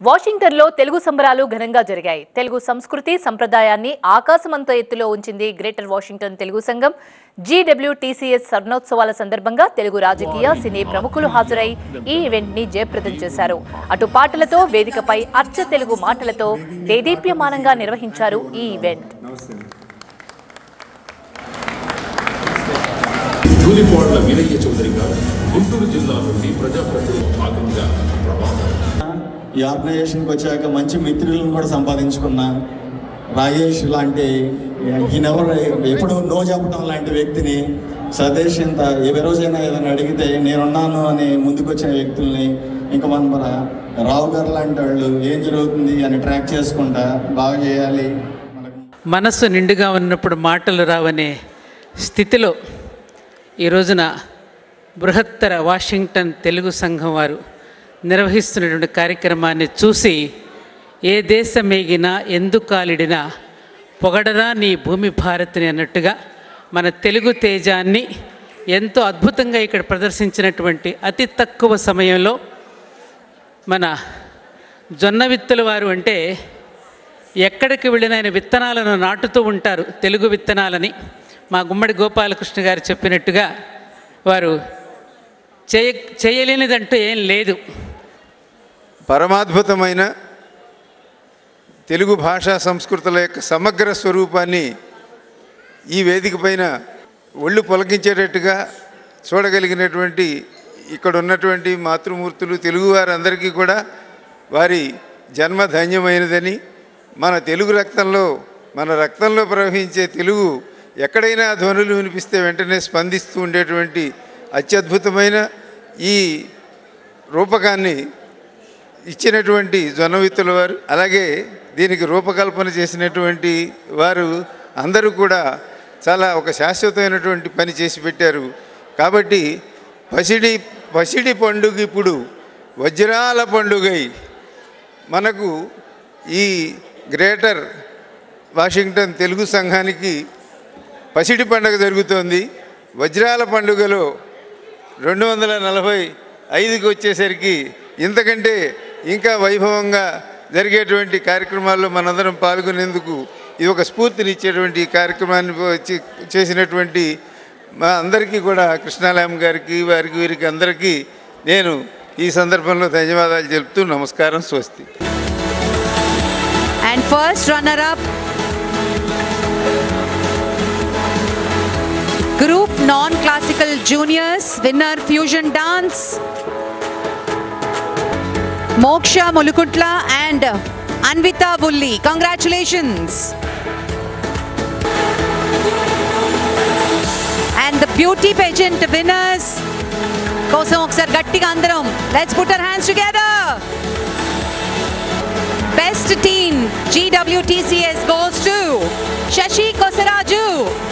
వాషింగ్టన్లో తెలుగు సంబరాలు ఘనంగా జరిగాయి తెలుగు సంస్కృతి సంప్రదాయాన్ని ఆకాశమంత ఎత్తులో ఉంచింది గ్రేటర్ వాషింగ్టన్ తెలుగు సంఘం జీడబ్ల్యూటీసీఎస్ స్వర్ణోత్సవాల సందర్భంగా తెలుగు రాజకీయ సినీ ప్రముఖులు హాజరై ఈ ఈవెంట్ ని జయప్రదం చేశారు అటు పాటలతో వేదికపై అచ్చ తెలుగు మాటలతో దేదీప్యమానంగా నిర్వహించారు ఈ ఈవెంట్ ధూళిపాడ్ల వీరయ్య చౌదరి గారు గుంటూరు జిల్లా నుండి ప్రజాప్రతినిధి భాగంగా ప్రమాదాలు ఈ ఆర్గనైజేషన్కి వచ్చాక మంచి మిత్రులను కూడా సంపాదించుకున్నా రాజేష్ లాంటి ఈయన ఎవరు ఎప్పుడు నో చెప్పడం లాంటి వ్యక్తిని సతీష్ ఇంత ఏ రోజైనా ఏదైనా అడిగితే నేనున్నాను అని ముందుకొచ్చిన వ్యక్తుల్ని ఇంకా మన మన రావు గారు లాంటి వాళ్ళు ఏం జరుగుతుంది అని ట్రాక్ చేసుకుంటా బాగా చేయాలి మనకు మనస్సు నిండుగా ఉన్నప్పుడు మాటలు రావనే స్థితిలో ఈ రోజున బృహత్తర వాషింగ్టన్ తెలుగు సంఘం వారు నిర్వహిస్తున్నటువంటి కార్యక్రమాన్ని చూసి ఏ దేశమేగినా ఎందుకాలిడినా పొగడరా నీ భూమి భారతిని అన్నట్టుగా మన తెలుగు తేజాన్ని ఎంతో అద్భుతంగా ఇక్కడ ప్రదర్శించినటువంటి అతి తక్కువ సమయంలో మన జొన్న విత్తుల వారు అంటే ఎక్కడికి వెళ్ళిన ఆయన విత్తనాలను నాటుతూ ఉంటారు తెలుగు విత్తనాలని మా గుమ్మడి గోపాలకృష్ణ గారు చెప్పినట్టుగా వారు చేయ చేయలేనిదంటూ ఏం లేదు పరమాద్భుతమైన తెలుగు భాషా సంస్కృతుల యొక్క సమగ్ర స్వరూపాన్ని ఈ వేదిక పైన ఒళ్ళు పొలకించేటట్టుగా చూడగలిగినటువంటి ఇక్కడ ఉన్నటువంటి మాతృమూర్తులు తెలుగు వారందరికీ కూడా వారి జన్మ ధన్యమైనదని మన తెలుగు రక్తంలో మన రక్తంలో ప్రవహించే తెలుగు ఎక్కడైనా ధ్వనులు వినిపిస్తే వెంటనే స్పందిస్తూ ఉండేటువంటి అత్యద్భుతమైన ఈ రూపకాన్ని ఇచ్చినటువంటి జొన్నవిత్తుల వారు అలాగే దీనికి రూపకల్పన చేసినటువంటి వారు అందరూ కూడా చాలా ఒక శాశ్వతమైనటువంటి పని చేసి పెట్టారు కాబట్టి పసిడి పసిడి పండుగ ఇప్పుడు వజ్రాల పండుగై మనకు ఈ గ్రేటర్ వాషింగ్టన్ తెలుగు సంఘానికి పసిడి పండుగ జరుగుతోంది వజ్రాల పండుగలో రెండు వందల నలభై ఐదుకి వచ్చేసరికి ఇంతకంటే ఇంకా వైభవంగా జరిగేటువంటి కార్యక్రమాల్లో మనందరం పాల్గొనేందుకు ఇది ఒక స్ఫూర్తినిచ్చేటువంటి కార్యక్రమాన్ని వచ్చి చేసినటువంటి మా అందరికీ కూడా కృష్ణాలయం గారికి వారికి వీరికి అందరికీ నేను ఈ సందర్భంలో ధన్యవాదాలు తెలుపుతూ నమస్కారం స్వస్తి And first runner up, Group Non Classical Juniors, winner Fusion Dance, Moksha Mulukutla and Anvita Bulli. Congratulations. And the beauty pageant winners కోసం ఒకసారి గట్టిగా అందరం let's put our hands together Best Teen GWTCS goes to Shashi Kosaraju.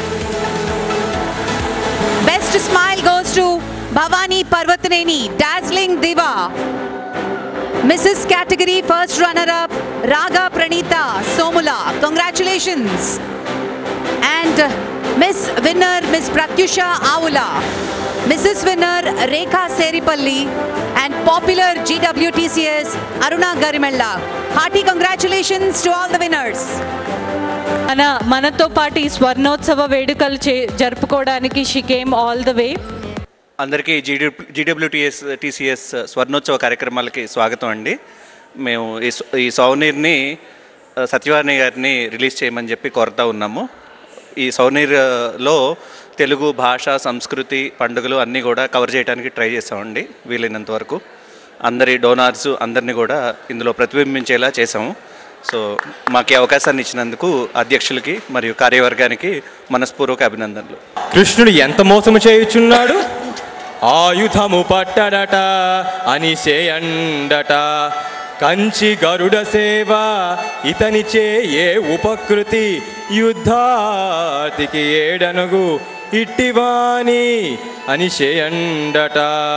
Best Smile goes to Bhavani Parvatneni, Dazzling Diva. Mrs. Category First Runner Up Raga Pranita Somula. Congratulations. And Miss Winner Miss Pratyusha Avula. Mrs. Winner Rekha Seripalli and popular GWTCS Aruna Garimella. Hearty congratulations to all the winners. మన మనతో పాటు ఈ స్వర్ణోత్సవ వేడుకలు చే జరుపుకోవడానికి she came all the way అందరికీ GD జీడబ్ల్యూటీఎస్ TCS స్వర్ణోత్సవ కార్యక్రమాలకి స్వాగతం అండి మేము ఈ స- ఈ సౌనీర్ని ఆ, సత్యవాణి గారిని రిలీజ్ చేయమని చెప్పి కోరుతా ఉన్నాము ఈ సౌనీర్లో తెలుగు భాష సంస్కృతి పండుగలు అన్నీ కూడా కవర్ చేయడానికి ట్రై చేసామండి వీలైనంత వరకు అందరి డోనార్స్ అందరినీ కూడా ఇందులో ప్రతిబింబించేలా చేసాము సో మాకు ఈ అవకాశాన్ని ఇచ్చినందుకు అధ్యక్షులకి మరియు కార్యవర్గానికి మనస్పూర్వక అభినందనలు కృష్ణుడు ఎంత మోసము చేయుచున్నాడు ఆయుధము పట్టడట అని చేయండట కంచి గరుడ సేవ ఇతని చే ఏ ఉపకృతి యుద్ధాతికి ఏడనుగు ఇట్టివాని అని చేయండట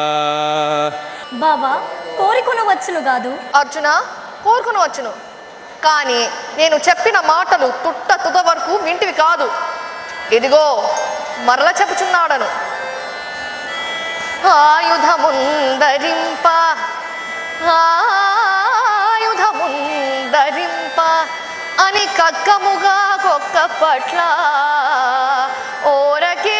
బావా కోరికొన వచ్చును కాదు అర్జున కోరుకుని వచ్చును కానీ నేను చెప్పిన మాటలు తుట్ట తుద వరకు వింటివి కాదు ఇదిగో మరల చెప్పుచున్నాడను ఆయుధముందరింప ఆయుధం అని కక్కముగా కొక్క పట్ల ఓరకే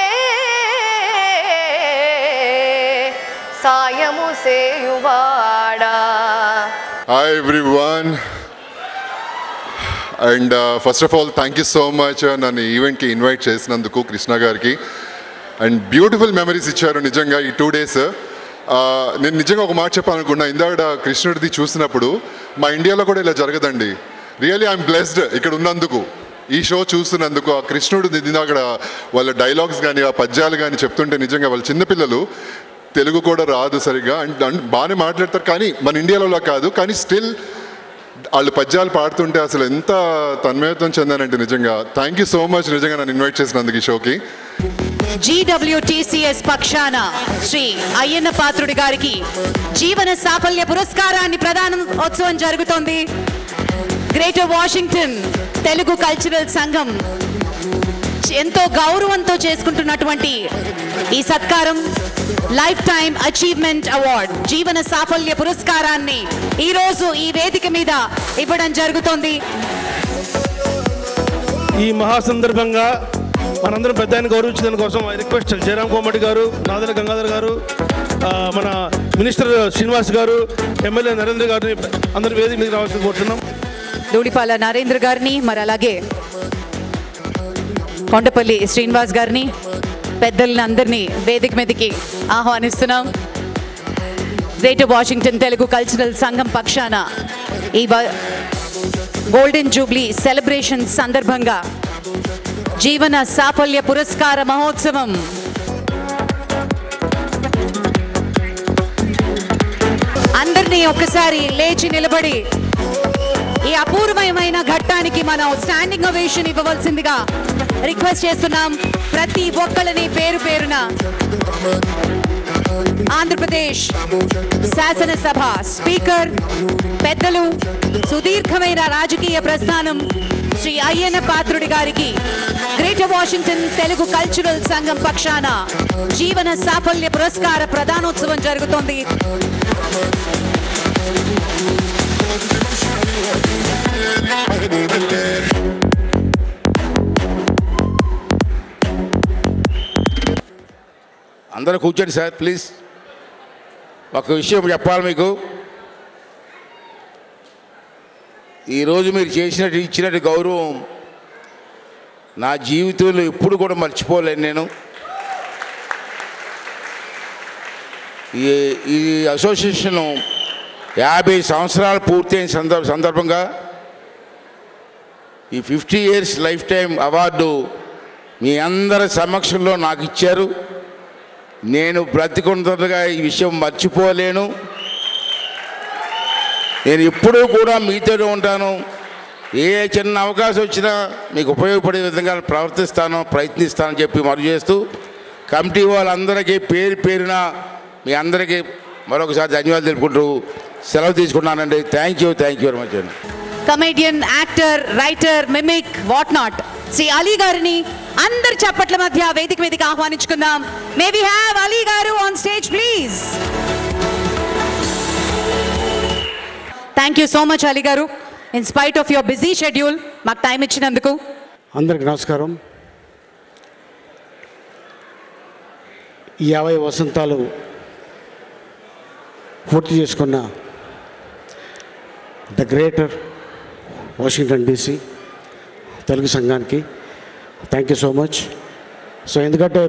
సాయము సేయువాడా Hi everyone. And first of all thank you so much నన్ను ఈవెంట్కి ఇన్వైట్ చేసినందుకు కృష్ణ గారికి అండ్ బ్యూటిఫుల్ మెమరీస్ ఇచ్చారు నిజంగా ఈ టూ డేస్ నేను నిజంగా ఒక మాట చెప్పాలనుకున్నా ఇందాక కృష్ణుడిది చూసినప్పుడు మా ఇండియాలో కూడా ఇలా జరగదండి రియలీ ఐఎమ్ బ్లెస్డ్ ఇక్కడ ఉన్నందుకు ఈ షో చూస్తున్నందుకు ఆ కృష్ణుడు అక్కడ వాళ్ళ డైలాగ్స్ కానీ ఆ పద్యాలు కానీ చెప్తుంటే నిజంగా వాళ్ళ చిన్నపిల్లలు తెలుగు కూడా రాదు సరిగా అండ్ అండ్ బాగానే మాట్లాడతారు కానీ మన ఇండియాలో కాదు కానీ స్టిల్ వాళ్ళు పద్యాలు పాడుతుంటే అసలు ఎంత తన్మయత్వం చెందానంటే నిజంగా థ్యాంక్ యూ సో మచ్ నిజంగా నన్ను ఇన్వైట్ చేసినందుకు ఈ షోకి జీడబ్ల్యూటీసీఎస్ పక్షాన శ్రీ అయ్యన్న పాత్రుడి గారికి జీవన సాఫల్య పురస్కారాన్ని ప్రదానోత్సవం జరుగుతోంది గ్రేటర్ వాషింగ్టన్ తెలుగు కల్చరల్ సంఘం ఎంతో గౌరవంతో చేసుకుంటున్నటువంటి ఈ సత్కారం లైఫ్ టైం అచీవ్మెంట్ అవార్డ్ జీవన సాఫల్య పురస్కారాన్ని ఈ రోజు ఈ వేదిక మీద ఇవ్వడం జరుగుతోంది ఈ మహా సందర్భంగా మనందరం పెద్ద ఆయన గౌరవించడం కోసం ఐ రిక్వెస్ట్ జయరామ్ కోమటి గారు నాదన గంగాధర్ గారు ఆ, మన మినిస్టర్ శ్రీనివాస్ గారు ఎమ్మెల్యే నరేంద్ర గారిని అందరి వేదిక మీద రావాల్సింది కోరుతున్నాం ధూళిపాల నరేంద్ర గారిని మరి అలాగే కొండపల్లి శ్రీనివాస్ గారిని పెద్దల్ని అందరినీ వేదిక మీదకి ఆహ్వానిస్తున్నాం గ్రేటర్ వాషింగ్టన్ తెలుగు కల్చరల్ సంఘం పక్షాన ఈ వ- గోల్డెన్ జూబ్లీ సెలబ్రేషన్ సందర్భంగా జీవన సాఫల్య పురస్కార మహోత్సవం అందరినీ ఒక్కసారి లేచి నిలబడి ఈ అపూర్వమైన ఘట్టానికి మనం స్టాండింగ్ ఒవేషన్ ఇవ్వవలసిందిగా రిక్వెస్ట్ చేస్తున్నాం ప్రతి ఒక్కళ్ళని పేరు పేరున ఆంధ్రప్రదేశ్ శాసనసభ స్పీకర్ పెద్దలు సుదీర్ఘమైన రాజకీయ ప్రస్థానం శ్రీ అయ్యన్న పాత్రుడి గారికి గ్రేటర్ వాషింగ్టన్ తెలుగు కల్చరల్ సంఘం పక్షాన జీవన సాఫల్య పురస్కార ప్రదానోత్సవం జరుగుతోంది అందరూ కూర్చోండి సార్ ప్లీజ్ ఒక విషయం చెప్పాలి మీకు ఈరోజు మీరు చేసినట్టు ఇచ్చినట్టు గౌరవం నా జీవితంలో ఎప్పుడు కూడా మర్చిపోలేను నేను ఈ ఈ అసోసియేషను యాభై సంవత్సరాలు పూర్తయిన సందర్భ సందర్భంగా ఈ fifty years lifetime award మీ అందరి సమక్షంలో నాకు ఇచ్చారు నేను బ్రతికున్నట్టుగా ఈ విషయం మర్చిపోలేను నేను ఎప్పుడూ కూడా మీతోనే ఉంటాను ఏ చిన్న అవకాశం వచ్చినా మీకు ఉపయోగపడే విధంగా ప్రవర్తిస్తాను ప్రయత్నిస్తానని చెప్పి మరు చేస్తూ కమిటీ వాళ్ళందరికీ పేరు పేరున మీ అందరికీ మరొకసారి ధన్యవాదాలు తెలుపుకుంటూ సెలవు తీసుకున్నానండి thank you thank you very much అండి comedian actor writer mimic what not Shri Ali గారిని అందరి చప్పట్ల మధ్య వేదిక మీదకి ఆహ్వానించుకుందాం మే వి have Ali garu on stage please thank you so much Ali garu in spite of your busy schedule మాకు టైం ఇచ్చినందుకు అందరికి నమస్కారం ఈ యాభై వసంతాలు పూర్తి చేసుకున్న the greater Washington DC Telugu సంఘానికి thank you so much so ఎందుకంటే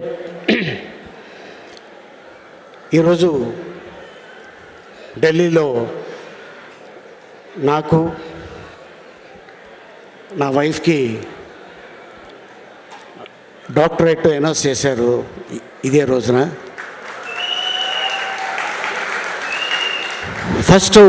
ఈరోజు ఢిల్లీలో నాకు నా వైఫ్కి డాక్టరేట్ అనౌన్స్ చేశారు ఇ- ఇదే రోజున ఫస్ట్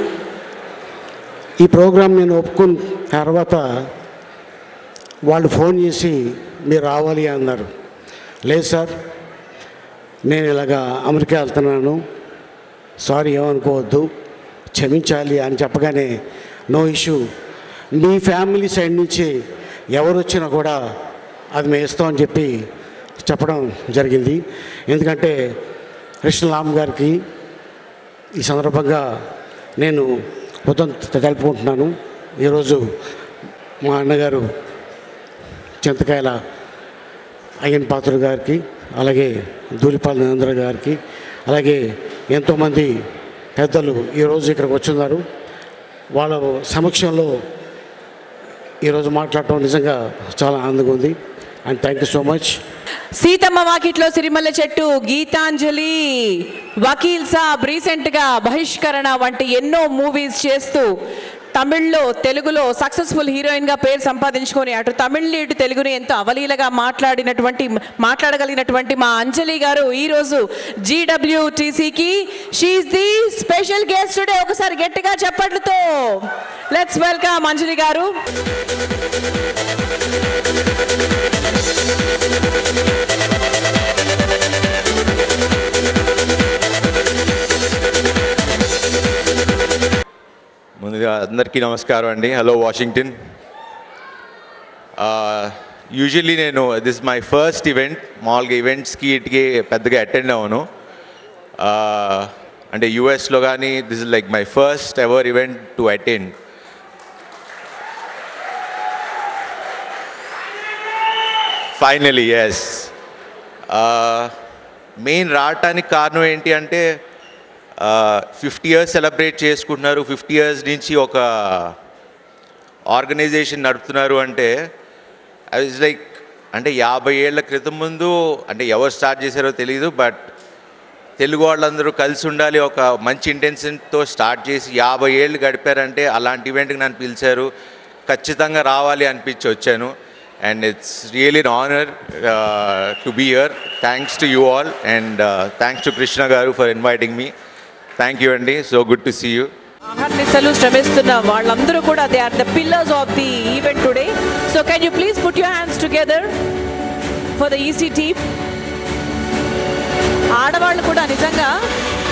ఈ ప్రోగ్రాం నేను ఒప్పుకున్న తర్వాత వాళ్ళు ఫోన్ చేసి మీరు రావాలి అన్నారు లేదు సార్ నేను ఇలాగా అమెరికా వెళ్తున్నాను సారీ ఏమనుకోవద్దు క్షమించాలి అని చెప్పగానే నో ఇష్యూ మీ ఫ్యామిలీ సైడ్ నుంచి ఎవరు వచ్చినా కూడా అది మేము ఇస్తామని చెప్పి చెప్పడం జరిగింది ఎందుకంటే కృష్ణలామ్ గారికి ఈ సందర్భంగా నేను ఉదయం తెలుపుకుంటున్నాను ఈరోజు మా అన్నగారు చింతకాయల అయ్యన్ పాత్రుడు గారికి అలాగే ధూళిపాల నరేంద్ర గారికి అలాగే ఎంతోమంది పెద్దలు ఈరోజు ఇక్కడికి వచ్చున్నారు వాళ్ళ సమక్షంలో ఈరోజు మాట్లాడటం నిజంగా చాలా ఆనందంగా ఉంది and thank you so much Seethamma Vakitlo Sirimalle చెట్టు గీతాంజలి వకీల్ సాబ్ రీసెంట్ గా బహిష్కరణ వంటి ఎన్నో మూవీస్ చేస్తూ తమిళ్లో తెలుగులో సక్సెస్ఫుల్ హీరోయిన్ గా పేరు సంపాదించుకొని అటు తమిళ్ ఇటు తెలుగుని ఎంతో అవలీలగా మాట్లాడినటువంటి మాట్లాడగలిగినటువంటి మా అంజలి గారు ఈ రోజు జీడబ్ల్యూటీసీకి she the special guest today ఒకసారి గట్టిగా చెప్పట్లతో లెట్స్ వెల్కమ్ అంజలి గారు ముందుగా అందరికీ నమస్కారం అండి హలో వాషింగ్టన్ యూజువల్లీ నేను దిస్ మై ఫస్ట్ ఈవెంట్ మామూలుగా ఈవెంట్స్కి ఇటుకి పెద్దగా అటెండ్ అవ్వను Uh, అంటే యూఎస్లో కానీ this is like my first ever event to attend finally ఎస్ మెయిన్ రావటానికి కారణం ఏంటి అంటే ఫిఫ్టీ ఇయర్స్ సెలబ్రేట్ చేసుకుంటున్నారు ఫిఫ్టీ ఇయర్స్ నుంచి ఒక ఆర్గనైజేషన్ నడుపుతున్నారు అంటే ఐ వాజ్ లైక్ అంటే యాభై ఏళ్ల క్రితం ముందు అంటే ఎవరు స్టార్ట్ చేశారో తెలియదు బట్ తెలుగు వాళ్ళందరూ కలిసి ఉండాలి ఒక మంచి ఇంటెన్షన్తో స్టార్ట్ చేసి యాభై ఏళ్ళు గడిపారంటే అలాంటి ఈవెంట్కి నన్ను పిలిచారు ఖచ్చితంగా రావాలి అనిపించి వచ్చాను and it's really an honour to be here thanks to you all and thanks to Krishna గారు for inviting me thank you అండి so good to see you అహర్నిశలు శ్రమిస్తున్న వాళ్ళందరూ కూడా they are the pillars of the event today so can you please put your hands together for the EC team ఆడవాళ్ళు కూడా నిజంగా